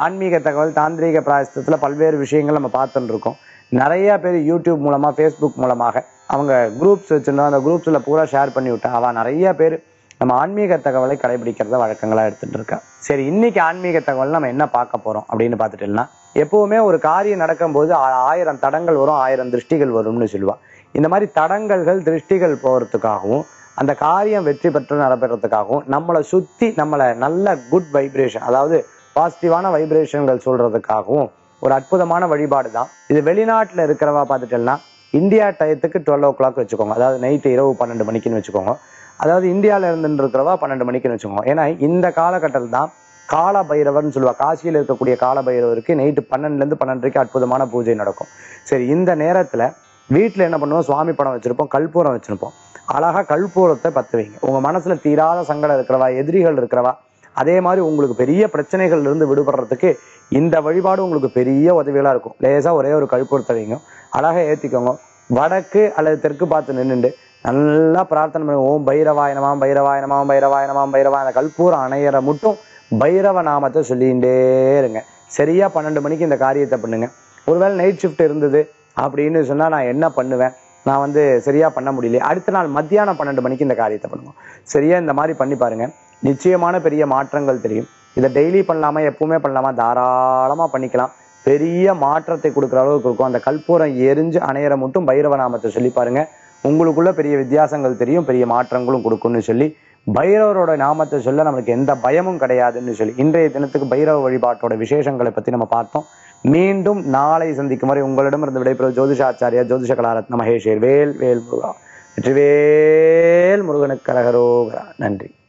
ஆன்மீக தகவல் தாந்திரீக பிராயசத்தில் பல்வேறு விஷயங்கள் நம்ம பார்த்துட்டு இருக்கோம் நிறைய பேர் யூடியூப் மூலமா ஃபேஸ்புக் மூலமாக அவங்க குரூப்ஸ் வச்சுருந்தோம் அந்த குரூப்ஸில் பூரா ஷேர் பண்ணி விட்டா அவள் நிறைய பேர் நம்ம ஆன்மீக தகவலை கடைபிடிக்கிறத வழக்கங்களா எடுத்துட்டு இருக்கா சரி இன்னைக்கு ஆன்மீக தகவல் நம்ம என்ன பார்க்க போறோம் அப்படின்னு பார்த்துட்டோம்னா எப்பவுமே ஒரு காரியம் நடக்கும்போது ஆ- ஆயிரம் தடங்கள் வரும் ஆயிரம் திருஷ்டிகள் வரும்னு சொல்லுவா இந்த மாதிரி தடங்கல்கள் திருஷ்டிகள் போறதுக்காகவும் அந்த காரியம் வெற்றி பெற்று நடைபெறதுக்காகவும் நம்மளை சுத்தி நம்மளை நல்ல குட் வைப்ரேஷன் அதாவது பாசிட்டிவான வைப்ரேஷன்கள் சொல்றதுக்காகவும் ஒரு அற்புதமான வழிபாடு தான் இது வெளிநாட்டுல இருக்கிறவா பார்த்துட்டேன்னா இந்தியா டயத்துக்கு டுவெல் ஓ கிளாக் வச்சுக்கோங்க அதாவது நைட்டு இரவு பன்னெண்டு மணிக்குன்னு வச்சுக்கோங்க அதாவது இந்தியாவில் இருந்துட்டு இருக்கிறவா பன்னெண்டு மணிக்குன்னு வச்சுக்கோங்க ஏன்னா இந்த காலகட்டத்தில் தான் கால பைரவர்னு சொல்லுவா காசியில் இருக்கக்கூடிய கால பைரவருக்கு நைட்டு பன்னெண்டுலேருந்து பன்னெண்டரைக்கு அற்புதமான பூஜை நடக்கும் சரி இந்த நேரத்தில் வீட்டில் என்ன பண்ணுவோம் சுவாமி படம் வச்சிருப்போம் கற்பூரம் வச்சிருப்போம் அழகா கற்பூரத்தை பத்து வைங்க உங்க மனசுல தீராத சங்கடம் இருக்கிறவா எதிரிகள் இருக்கிறவா அதே மாதிரி உங்களுக்கு பெரிய பிரச்சனைகள்ல இருந்து விடுபடுறதுக்கு இந்த வழிபாடு உங்களுக்கு பெரிய உதவிகளா இருக்கும் லேசா ஒரே ஒரு கற்பூரத்தை வைங்க அழகா ஏத்திக்கோங்க வடக்கு அல்லது தெற்கு பார்த்து நின்னுண்டு நல்லா பிரார்த்தனை பண்ணுங்க ஓம் பைரவாய நமாம் பைரவாய நமாம் பைரவாய நமாம் பைரவாய அந்த கற்பூரம் அணையிற மட்டும் பைரவ நாமத்தை சொல்லிகிட்டே இருங்க சரியா பன்னெண்டு மணிக்கு இந்த காரியத்தை பண்ணுங்க ஒருவேளை நைட் ஷிஃப்ட் இருந்தது அப்படின்னு சொன்னா நான் என்ன பண்ணுவேன் நான் வந்து சரியா பண்ண முடியல அடுத்த நாள் மத்தியானம் பன்னெண்டு மணிக்கு இந்த காரியத்தை பண்ணுவோம் சரியா இந்த மாதிரி பண்ணி பாருங்க நிச்சயமான பெரிய மாற்றங்கள் தெரியும் இதை டெய்லி பண்ணலாமா எப்பவுமே பண்ணலாமா தாராளமா பண்ணிக்கலாம் பெரிய மாற்றத்தை கொடுக்குற அளவுக்கு இருக்கும் அந்த கற்பூரம் எரிஞ்சு அணையிற மட்டும் பைரவ நாமத்தை சொல்லி பாருங்க உங்களுக்குள்ள பெரிய வித்தியாசங்கள் தெரியும் பெரிய மாற்றங்களும் கொடுக்கும்னு சொல்லி பைரவரோட நாமத்தை சொல்ல நம்மளுக்கு எந்த பயமும் கிடையாதுன்னு சொல்லி இன்றைய தினத்துக்கு பைரவ வழிபாட்டோட விசேஷங்களை பத்தி நம்ம பார்த்தோம் மீண்டும் நாளை சந்திக்கும் வரை உங்களிடமிருந்து விடைபெறும் ஜோதிஷாச்சாரியா ஜோதிஷ கலாரத்ன மகேஷேர் வேல் வேல் முருகா வெற்றிவேல் முருகனுக்கு கரகரோகரா நன்றி